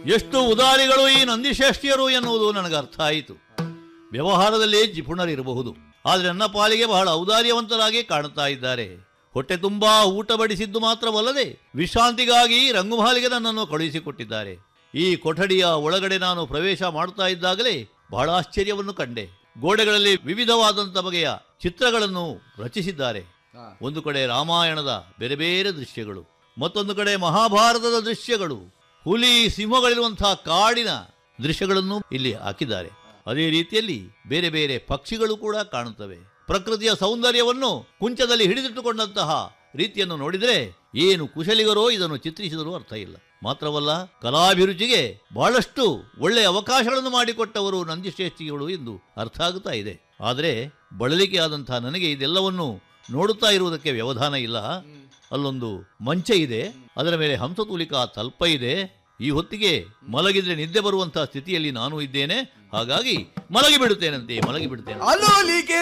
ಎಷ್ಟು ಉದಾರಿಗಳು ಈ ನಂದಿಶ್ರೇಷ್ಠಿಯರು ಎನ್ನುವುದು ನನಗೆ ಅರ್ಥ ಆಯಿತು ವ್ಯವಹಾರದಲ್ಲಿ ಜಿಪುಣರಿರಬಹುದು ಆದರೆ ನನ್ನ ಪಾಲಿಗೆ ಬಹಳ ಔದಾರ್ಯವಂತರಾಗಿ ಕಾಣುತ್ತಾ ಇದ್ದಾರೆ ಹೊಟ್ಟೆ ತುಂಬಾ ಊಟ ಬಡಿಸಿದ್ದು ಮಾತ್ರವಲ್ಲದೆ ವಿಶ್ರಾಂತಿಗಾಗಿ ರಂಗುಮಾಲಿಗೆ ನನ್ನನ್ನು ಕಳುಹಿಸಿಕೊಟ್ಟಿದ್ದಾರೆ ಈ ಕೊಠಡಿಯ ಒಳಗಡೆ ನಾನು ಪ್ರವೇಶ ಮಾಡುತ್ತಾ ಇದ್ದಾಗಲೇ ಬಹಳ ಆಶ್ಚರ್ಯವನ್ನು ಕಂಡೆ ಗೋಡೆಗಳಲ್ಲಿ ವಿವಿಧವಾದಂಥ ಬಗೆಯ ಚಿತ್ರಗಳನ್ನು ರಚಿಸಿದ್ದಾರೆ ಒಂದು ಕಡೆ ರಾಮಾಯಣದ ಬೇರೆ ಬೇರೆ ದೃಶ್ಯಗಳು ಮತ್ತೊಂದು ಕಡೆ ಮಹಾಭಾರತದ ದೃಶ್ಯಗಳು ಹುಲಿ ಸಿಂಹಗಳಿರುವಂತಹ ಕಾಡಿನ ದೃಶ್ಯಗಳನ್ನು ಇಲ್ಲಿ ಹಾಕಿದ್ದಾರೆ ಅದೇ ರೀತಿಯಲ್ಲಿ ಬೇರೆ ಬೇರೆ ಪಕ್ಷಿಗಳು ಕೂಡ ಕಾಣುತ್ತವೆ ಪ್ರಕೃತಿಯ ಸೌಂದರ್ಯವನ್ನು ಕುಂಚದಲ್ಲಿ ಹಿಡಿದಿಟ್ಟುಕೊಂಡಂತಹ ರೀತಿಯನ್ನು ನೋಡಿದರೆ ಏನು ಕುಶಲಿಗರೋ ಇದನ್ನು ಚಿತ್ರಿಸಿದರೂ ಅರ್ಥ ಇಲ್ಲ ಮಾತ್ರವಲ್ಲ ಕಲಾಭಿರುಚಿಗೆ ಬಹಳಷ್ಟು ಒಳ್ಳೆಯ ಅವಕಾಶಗಳನ್ನು ಮಾಡಿಕೊಟ್ಟವರು ನಂದಿಶ್ರೇಷ್ಠಿಗಳು ಎಂದು ಅರ್ಥ ಆಗುತ್ತಾ ಇದೆ ಆದರೆ ಬಳಲಿಕೆ ಆದಂತಹ ನನಗೆ ಇದೆಲ್ಲವನ್ನು ನೋಡುತ್ತಾ ಇರುವುದಕ್ಕೆ ವ್ಯವಧಾನ ಇಲ್ಲ ಅಲ್ಲೊಂದು ಮಂಚ ಇದೆ ಅದರ ಮೇಲೆ ಹಂಸತೂಲಿಕಾ ತಲ್ಪ ಇದೆ ಈ ಹೊತ್ತಿಗೆ ಮಲಗಿದ್ರೆ ನಿದ್ದೆ ಬರುವಂತಹ ಸ್ಥಿತಿಯಲ್ಲಿ ನಾನು ಇದ್ದೇನೆ ಹಾಗಾಗಿ ಮಲಗಿ ಬಿಡುತ್ತೇನಂತೆ ಮಲಗಿ ಬಿಡುತ್ತೇನೆ ಅಲೋಲಿಗೆ